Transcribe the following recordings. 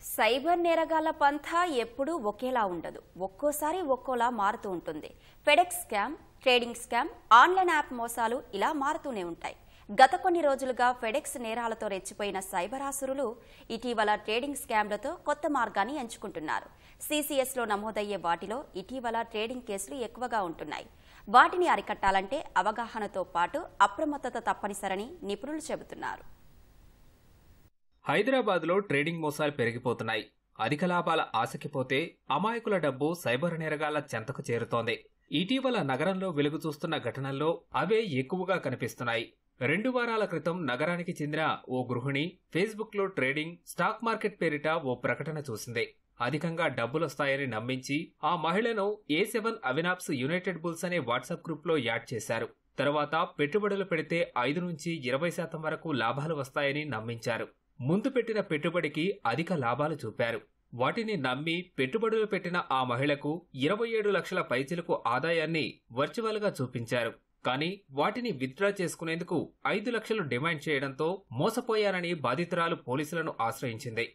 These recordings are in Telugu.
సైబర్ నేరగాళ్ల పంథా ఎప్పుడూ ఒకేలా ఉండదు ఒక్కోసారి ఒక్కోలా మారుతూ ఉంటుంది FedEx scam trading scam online app మోసాలు ఇలా మారుతూనే ఉంటాయి గత కొన్ని రోజులుగా ఫెడెక్స్ నేరాలతో రెచ్చిపోయిన సైబర్ ఆసురులు ఇటీవల ట్రేడింగ్ స్కామ్లతో కొత్త మార్గాన్ని ఎంచుకుంటున్నారు సీసీఎస్లో నమోదయ్యే వాటిలో ఇటీవల ట్రేడింగ్ కేసులు ఎక్కువగా ఉంటున్నాయి వాటిని అరికట్టాలంటే అవగాహనతో పాటు అప్రమత్తత తప్పనిసరని నిపుణులు చెబుతున్నారు హైదరాబాద్లో ట్రేడింగ్ మోసాలు పెరిగిపోతున్నాయి అధిక లాభాల ఆశకి పోతే అమాయకుల డబ్బు సైబర్ నేరగాళ్ల చెంతకు చేరుతోంది ఇటీవల నగరంలో వెలుగు చూస్తున్న ఘటనల్లో అవే ఎక్కువగా కనిపిస్తున్నాయి రెండు వారాల క్రితం నగరానికి చెందిన ఓ గృహిణి ఫేస్బుక్లో ట్రేడింగ్ స్టాక్ మార్కెట్ పేరిట ఓ ప్రకటన చూసింది అధికంగా డబ్బులొస్తాయని నమ్మించి ఆ మహిళను ఏ సెవెన్ అవినాప్స్ యునైటెడ్ బుల్స్ అనే వాట్సాప్ గ్రూప్లో యాడ్ చేశారు తర్వాత పెట్టుబడులు పెడితే ఐదు నుంచి ఇరవై శాతం వరకు లాభాలు వస్తాయని నమ్మించారు ముందు పెట్టిన పెట్టుబడికి అధిక లాభాలు చూపారు వాటిని నమ్మి పెట్టుబడులు పెట్టిన ఆ మహిళకు ఇరవై ఏడు లక్షల పైచిలకు ఆదాయాన్ని వర్చువల్ గా చూపించారు కానీ వాటిని విత్డ్రా చేసుకునేందుకు ఐదు లక్షలు డిమాండ్ చేయడంతో మోసపోయారని బాధితురాలు పోలీసులను ఆశ్రయించింది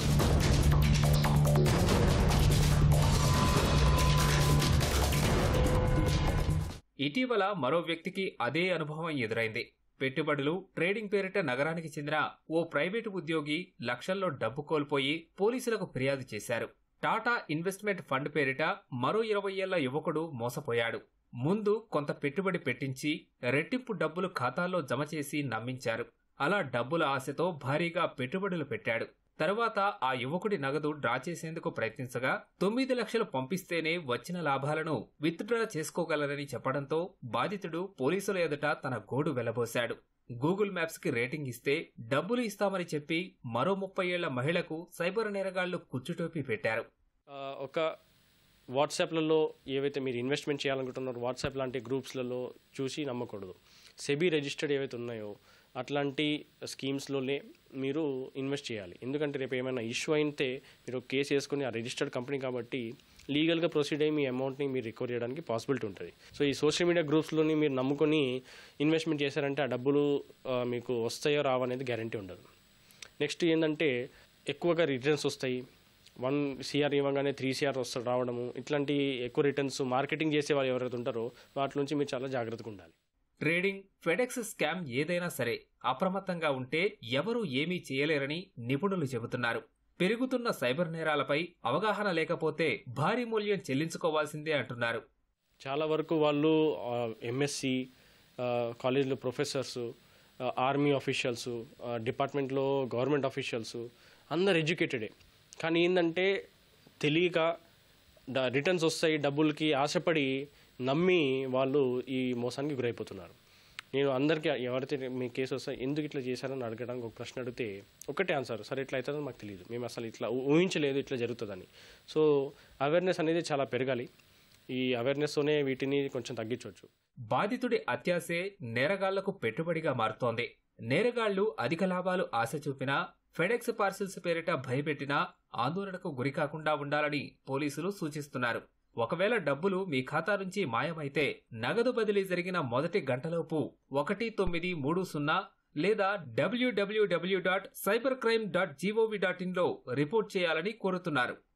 ఇటీవల మరో వ్యక్తికి అదే అనుభవం ఎదురైంది పెట్టుబడులు ట్రేడింగ్ పేరిట నగరానికి చెందిన ఓ ప్రైవేటు ఉద్యోగి లక్షల్లో డబ్బు కోల్పోయి పోలీసులకు ఫిర్యాదు చేశారు టాటా ఇన్వెస్ట్మెంట్ ఫండ్ పేరిట మరో ఇరవై ఏళ్ల యువకుడు మోసపోయాడు ముందు కొంత పెట్టుబడి పెట్టించి రెట్టింపు డబ్బులు ఖాతాల్లో జమ చేసి నమ్మించారు అలా డబ్బుల ఆశతో భారీగా పెట్టుబడులు పెట్టాడు తరువాత ఆ యువకుడి నగదు డ్రా చేసేందుకు ప్రయత్నించగా తొమ్మిది లక్షలు పంపిస్తేనే వచ్చిన లాభాలను విత్డ్రా చేసుకోగలరని చెప్పడంతో బాధితుడు పోలీసుల ఎదుట తన గోడు వెళ్లబోశాడు గూగుల్ మ్యాప్స్ కి రేటింగ్ ఇస్తే డబ్బులు ఇస్తామని చెప్పి మరో ముప్పై ఏళ్ల మహిళకు సైబర్ నేరగాళ్లు కుచ్చుటోపీ పెట్టారు ఆ, ఒక వాట్సాప్లలో ఏవైతే మీరు ఇన్వెస్ట్మెంట్ చేయాలనుకుంటున్నారో వాట్సాప్ లాంటి గ్రూప్స్లలో చూసి నమ్మకూడదు సెబీ రిజిస్టర్డ్ ఏవైతే ఉన్నాయో అట్లాంటి స్కీమ్స్లోనే మీరు ఇన్వెస్ట్ చేయాలి ఎందుకంటే రేపు ఏమైనా ఇష్యూ అయితే మీరు కేసు వేసుకుని ఆ రిజిస్టర్డ్ కంపెనీ కాబట్టి లీగల్గా ప్రొసీడ్ అయ్యి మీ అమౌంట్ని మీరు రికవర్ చేయడానికి పాసిబిలిటీ ఉంటుంది సో ఈ సోషల్ మీడియా గ్రూప్స్లోని మీరు నమ్ముకొని ఇన్వెస్ట్మెంట్ చేశారంటే ఆ డబ్బులు ఆ, మీకు వస్తాయో రావనేది గ్యారంటీ ఉండదు నెక్స్ట్ ఏంటంటే ఎక్కువగా రిటర్న్స్ వస్తాయి వన్ సిఆర్ ఇవ్వగానే త్రీ సిఆర్ వస్తారు రావడము ఇట్లాంటి ఎక్కువ రిటర్న్స్ మార్కెటింగ్ చేసే వాళ్ళు ఎవరైతే ఉంటారో వాటి నుంచి మీరు చాలా జాగ్రత్తగా ఉండాలి ట్రేడింగ్ ఫెడెక్స్ స్కామ్ ఏదైనా సరే అప్రమత్తంగా ఉంటే ఎవరూ ఏమీ చేయలేరని నిపుణులు చెబుతున్నారు పెరుగుతున్న సైబర్ నేరాలపై అవగాహన లేకపోతే భారీ మూల్యం చెల్లించుకోవాల్సిందే అంటున్నారు చాలా వరకు వాళ్ళు ఎంఎస్సి కాలేజ్లో ప్రొఫెసర్స్ ఆర్మీ ఆఫీషియల్స్ డిపార్ట్మెంట్లో గవర్నమెంట్ ఆఫీషియల్స్ అందరు ఎడ్యుకేటెడే కానీ ఏంటంటే తెలియక డ- రిటర్న్స్ వస్తాయి డబ్బులకి ఆశపడి నమ్మి వాళ్ళు ఈ మోసానికి గురైపోతున్నారు నేను అందరికీ ఎవరైతే మీ కేసు వస్తే ఎందుకు ఇట్లా చేశారని అడగడానికి ఒక ప్రశ్న అడిగితే ఒకటే ఆన్సర్ సరే ఇట్లా అవుతుందని మాకు తెలియదు మేము అసలు ఇట్లా ఊ- ఊహించలేదు ఇట్లా జరుగుతుందని సో అవేర్నెస్ అనేది చాలా పెరగాలి ఈ అవేర్నెస్తోనే వీటిని కొంచెం తగ్గించవచ్చు బాధితుడి అత్యాసే నేరగాళ్లకు పెట్టుబడిగా మారుతోంది నేరగాళ్లు అధిక లాభాలు ఆశ చూపినా ఫెడెక్స్ పార్సిల్స్ పేరిట భయపెట్టినా ఆందోళనకు గురికాకుండా ఉండాలని పోలీసులు సూచిస్తున్నారు ఒకవేళ డబ్బులు మీ ఖాతా నుంచి మాయమైతే నగదు బదిలీ జరిగిన మొదటి గంటలోపు ఒకటి తొమ్మిది మూడు సున్నా లేదా WWW dot cyber crime dot GOV dot ఇన్లో రిపోర్ట్ చేయాలని కోరుతున్నారు